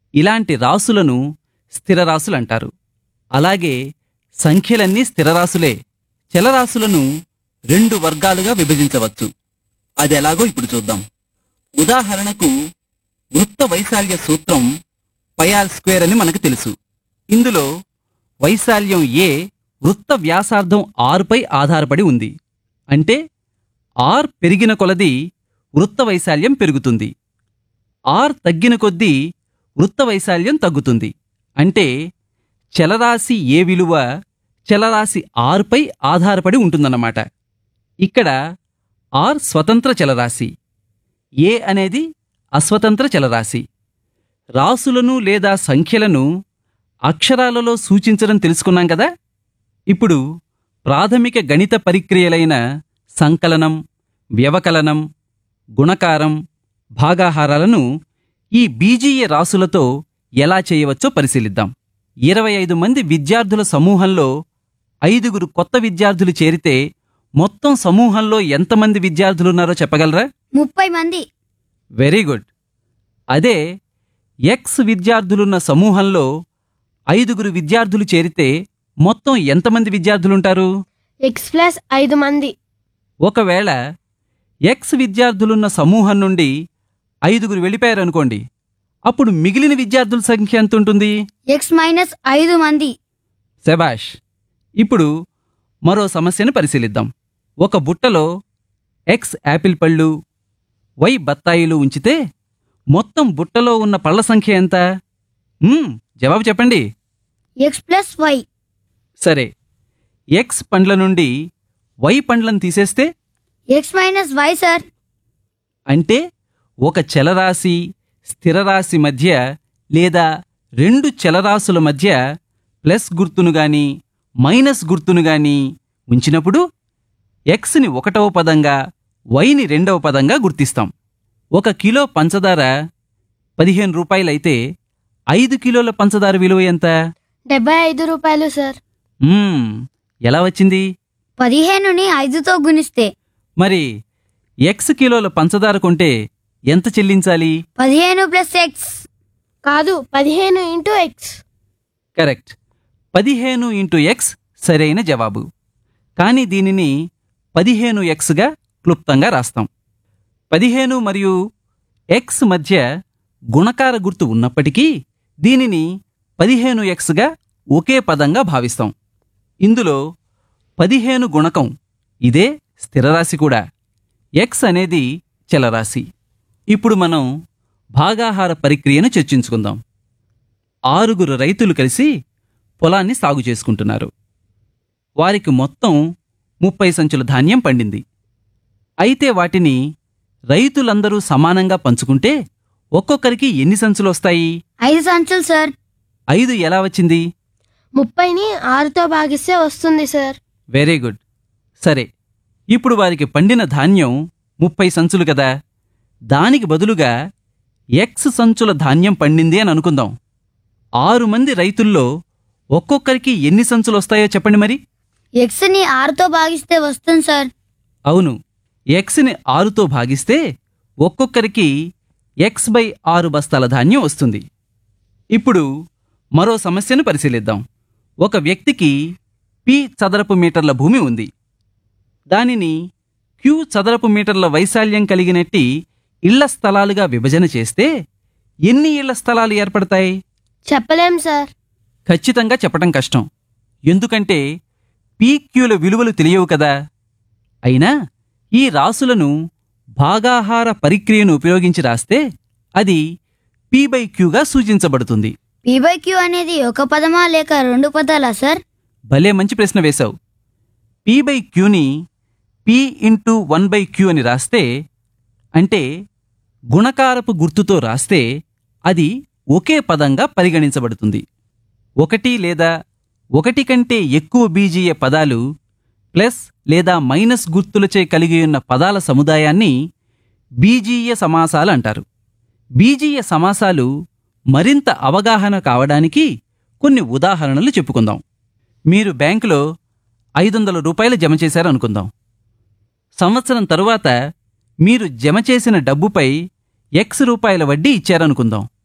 ఇలాంటి రాసులను స్థిరరాశులు అంటారు అలాగే సంఖ్యలన్నీ స్థిరరాశులే చలరాశులను రెండు వర్గాలుగా విభజించవచ్చు అది ఎలాగో ఇప్పుడు చూద్దాం ఉదాహరణకు వృత్త వైశాల్య సూత్రం పయాల్ స్క్వేర్ అని మనకు తెలుసు ఇందులో వైశాల్యం ఏ వృత్త వ్యాసార్థం ఆరుపై ఆధారపడి ఉంది అంటే ఆర్ పెరిగిన కొలది వృత్త వైశాల్యం పెరుగుతుంది ఆర్ తగ్గిన కొద్దీ వృత్త వైశాల్యం తగ్గుతుంది అంటే చలరాశి ఏ విలువ చలరాశి ఆర్పై ఆధారపడి ఉంటుందన్నమాట ఇక్కడ ఆర్ స్వతంత్ర చలరాశి ఏ అనేది అస్వతంత్ర చలరాశి రాసులను లేదా సంఖ్యలను అక్షరాలలో సూచించడం తెలుసుకున్నాం కదా ఇప్పుడు ప్రాథమిక గణిత పరిక్రియలైన సంకలనం వ్యవకలనం గుణకారం భాగాహారాలను ఈ బీజీయ రాసులతో ఎలా చేయవచ్చో పరిశీలిద్దాం ఇరవై ఐదు మంది విద్యార్థుల సమూహంలో ఐదుగురు కొత్త విద్యార్థులు చేరితే మొత్తం సమూహంలో ఎంతమంది విద్యార్థులున్నారో చెప్పగలరా ముప్పై మంది వెరీ గుడ్ అదే ఎక్స్ విద్యార్థులున్న సమూహంలో ఐదుగురు విద్యార్థులు చేరితే మొత్తం ఎంతమంది విద్యార్థులుంటారు ఎక్స్ ప్లస్ ఐదు మంది ఒకవేళ ఎక్స్ విద్యార్థులున్న సమూహం నుండి ఐదుగురు వెళ్ళిపోయారనుకోండి అప్పుడు మిగిలిన విద్యార్థుల సంఖ్య ఎంత ఉంటుంది ఎక్స్ మైనస్ ఐదు మంది శబాష్ ఇప్పుడు మరో సమస్యను పరిశీలిద్దాం ఒక బుట్టలో ఎక్స్ యాపిల్ పళ్ళు వై బత్తాయిలు ఉంచితే మొత్తం బుట్టలో ఉన్న పళ్ళ సంఖ్య ఎంత మ్మ్, జవాబు చెప్పండి ఎక్స్ ప్లస్ వై సరే ఎక్స్ పండ్ల నుండి వై పండ్లను తీసేస్తే ఎక్స్ మైనస్ వై సార్ అంటే ఒక చలరాశి స్థిరరాశి మధ్య లేదా రెండు చలరాశుల మధ్య ప్లస్ గుర్తును గాని మైనస్ గుర్తును గాని ఉంచినప్పుడు ఎక్స్ని ఒకటవ పదంగా వైని రెండవ పదంగా గుర్తిస్తాం ఒక కిలో పంచదార పదిహేను రూపాయలైతే ఐదు కిలోల పంచదార విలువ ఎంత డెబ్బై ఐదు రూపాయలు సార్ మ్మ్, ఎలా వచ్చింది పదిహేనుని ఐదుతో గుణిస్తే మరి ఎక్స్ కిలోల పంచదార కొంటే ఎంత చెల్లించాలి పదిహేను ప్లస్ ఎక్స్ కాదు పదిహేను ఇంటూ ఎక్స్ కరెక్ట్ పదిహేను ఇంటూ ఎక్స్ సరైన జవాబు కానీ దీనిని పదిహేను ఎక్స్గా క్లుప్తంగా రాస్తాం పదిహేను మరియు ఎక్స్ మధ్య గుణకార గుర్తు ఉన్నప్పటికీ దీనిని పదిహేను ఎక్స్గా ఒకే పదంగా భావిస్తాం ఇందులో పదిహేను గుణకం ఇదే స్థిరరాశి కూడా ఎక్స్ అనేది చలరాశి ఇప్పుడు మనం భాగాహార పరిక్రియను చర్చించుకుందాం ఆరుగురు రైతులు కలిసి పొలాన్ని సాగు చేసుకుంటున్నారు వారికి మొత్తం ముప్పై సంచుల ధాన్యం పండింది అయితే వాటిని రైతులందరూ సమానంగా పంచుకుంటే ఒక్కొక్కరికి ఎన్ని సంచులు వస్తాయి ఐదు సంచులు సార్ ఐదు ఎలా వచ్చింది ముప్పైని ఆరుతో భాగిస్తే వస్తుంది సార్ వెరీ గుడ్ సరే ఇప్పుడు వారికి పండిన ధాన్యం ముప్పై సంచులు కదా దానికి బదులుగా ఎక్స్ సంచుల ధాన్యం పండింది అని అనుకుందాం ఆరు మంది రైతుల్లో ఒక్కొక్కరికి ఎన్ని సంచులు వస్తాయో చెప్పండి మరి ఎక్స్ని ఆరుతో భాగిస్తే వస్తుంది సార్ అవును ఎక్స్ని ఆరుతో భాగిస్తే ఒక్కొక్కరికి ఎక్స్ బై ఆరు బస్తాల ధాన్యం వస్తుంది ఇప్పుడు మరో సమస్యను పరిశీలిద్దాం ఒక వ్యక్తికి పి చదరపు మీటర్ల భూమి ఉంది దానిని క్యూ చదరపు మీటర్ల వైశాల్యం కలిగినట్టి ఇళ్ల స్థలాలుగా విభజన చేస్తే ఎన్ని ఇళ్ల స్థలాలు ఏర్పడతాయి చెప్పలేం సార్ ఖచ్చితంగా చెప్పటం కష్టం ఎందుకంటే పీక్యూల విలువలు తెలియవు కదా అయినా ఈ రాసులను భాగాహార పరిక్రియను ఉపయోగించి రాస్తే అది పీ బై క్యూగా సూచించబడుతుంది పీ బై క్యూ అనేది ఒక పదమా లేక రెండు పదాలా సార్ భలే మంచి ప్రశ్న వేశావు పీ బై క్యూని P into one by Q అని రాస్తే అంటే గుణకారపు గుర్తుతో రాస్తే అది ఒకే పదంగా పరిగణించబడుతుంది ఒకటి లేదా ఒకటి కంటే ఎక్కువ బీజీయ పదాలు ప్లస్ లేదా మైనస్ గుర్తులచే కలిగి ఉన్న పదాల సముదాయాన్ని బీజీయ సమాసాలు అంటారు బీజీయ సమాసాలు మరింత అవగాహన కావడానికి కొన్ని ఉదాహరణలు చెప్పుకుందాం మీరు బ్యాంకులో ఐదు వందల రూపాయలు జమ చేశారనుకుందాం సంవత్సరం తరువాత మీరు జమ చేసిన డబ్బుపై ఎక్స్ రూపాయల వడ్డీ ఇచ్చారనుకుందాం